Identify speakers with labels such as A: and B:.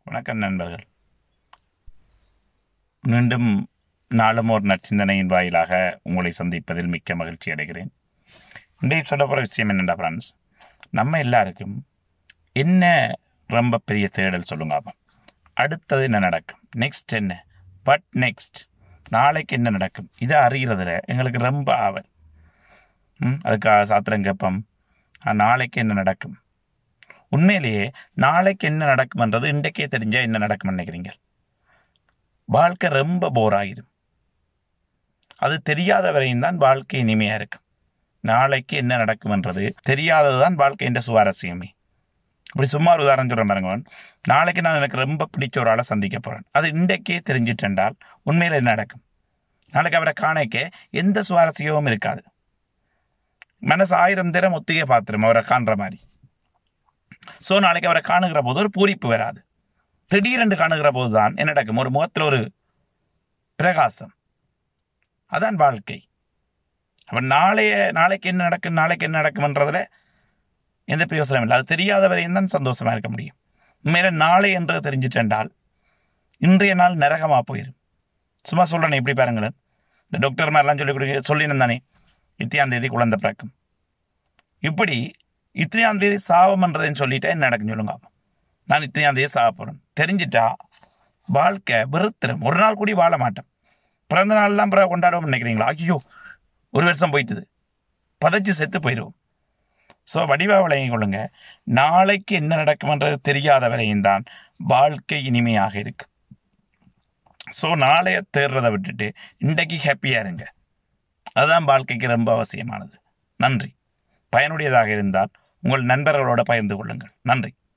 A: வணக்கம் நண்பர்கள் மீண்டும் நாளும் ஒரு நற்சிந்தனையின் வாயிலாக உங்களை சந்திப்பதில் மிக்க மகிழ்ச்சி அடைகிறேன் இன்றைய சொல்ல போகிற விஷயம் என்னென்னா ஃப்ரெண்ட்ஸ் நம்ம எல்லாருக்கும் என்ன ரொம்ப பெரிய தேடல் சொல்லுங்க அப்போ அடுத்தது என்ன நடக்கும் நெக்ஸ்ட் என்ன பட் நெக்ஸ்ட் நாளைக்கு என்ன நடக்கும் இதை அறிகிறதுல எங்களுக்கு ரொம்ப ஆவல் ம், அதுக்காக சாத்திரம் கேட்போம் "ஆ, நாளைக்கு என்ன நடக்கும் உண்மையிலேயே நாளைக்கு என்ன நடக்கும்ன்றது இன்றைக்கே தெரிஞ்சா என்ன நடக்கும்னு நினைக்கிறீங்க வாழ்க்கை ரொம்ப போர் ஆகிடும் அது தெரியாத வரையும் தான் வாழ்க்கை இனிமையா இருக்கும் நாளைக்கு என்ன நடக்கும்ன்றது தெரியாததுதான் வாழ்க்கையின் சுவாரஸ்யமே இப்படி சும்மா ஒரு உதாரணம் சொல்றேன் பாருங்க நாளைக்கு நான் எனக்கு ரொம்ப பிடிச்ச ஒரு ஆளை சந்திக்க போறேன் அது இன்றைக்கே தெரிஞ்சிட்டென்றால் உண்மையில் என்ன நடக்கும் நாளைக்கு அவரை காணைக்க எந்த சுவாரஸ்யமும் இருக்காது மனசு ஆயிரம் தரம் ஒத்திகை பார்த்துரும் அவரை காண்ற மாதிரி ஸோ நாளைக்கு அவரை காணுகிற போது ஒரு பூரிப்பு வராது திடீரென்று காணுகிற போது தான் என்ன நடக்கும் ஒரு முகத்தில் ஒரு பிரகாசம் அதான் வாழ்க்கை அவன் நாளைய நாளைக்கு என்ன நடக்கும் நாளைக்கு என்ன நடக்கும்ன்றதுல எந்த பிரயோசனம் இல்லை அது தெரியாத வரையும் தான் சந்தோஷமா இருக்க முடியும் உண்மையில நாளை என்று தெரிஞ்சிட்டென்றால் இன்றைய நாள் நரகமா போயிடும் சும்மா சொல்றேனே இப்படி பாருங்களேன் இந்த டாக்டர் மாதிரிலாம் சொல்லி கொடுக்க சொல்லினேன் தானே இத்தியாம் தேதி குழந்தை பிறக்கும் இப்படி இத்தனையாம் தேதி சாவம்ன்றதைன்னு சொல்லிட்டா என்ன நடக்கும் சொல்லுங்க அப்போ. நான் இத்தனையாம் தேதி சாக போறேன் தெரிஞ்சிட்டா வாழ்க்கை வெறுத்துரும் ஒரு நாள் கூடி வாழ மாட்டேன் பிறந்த நாள்லாம் பிறகு கொண்டாடுவோம் நினைக்கிறீங்களா ஐயோ ஒரு வருஷம் போயிட்டுது பதைச்சு செத்து போயிடுவோம் ஸோ வடிவா விளங்கிக் கொள்ளுங்க நாளைக்கு என்ன நடக்கும்ன்றது தெரியாத வரையும் தான் வாழ்க்கை இனிமையாக இருக்கு ஸோ நாளைய தேடுறதை விட்டுட்டு இன்றைக்கு ஹாப்பியாக இருங்க அதுதான் வாழ்க்கைக்கு ரொம்ப அவசியமானது நன்றி பயனுடையதாக இருந்தால் உங்கள் நண்பர்களோட பகிர்ந்து கொள்ளுங்கள் நன்றி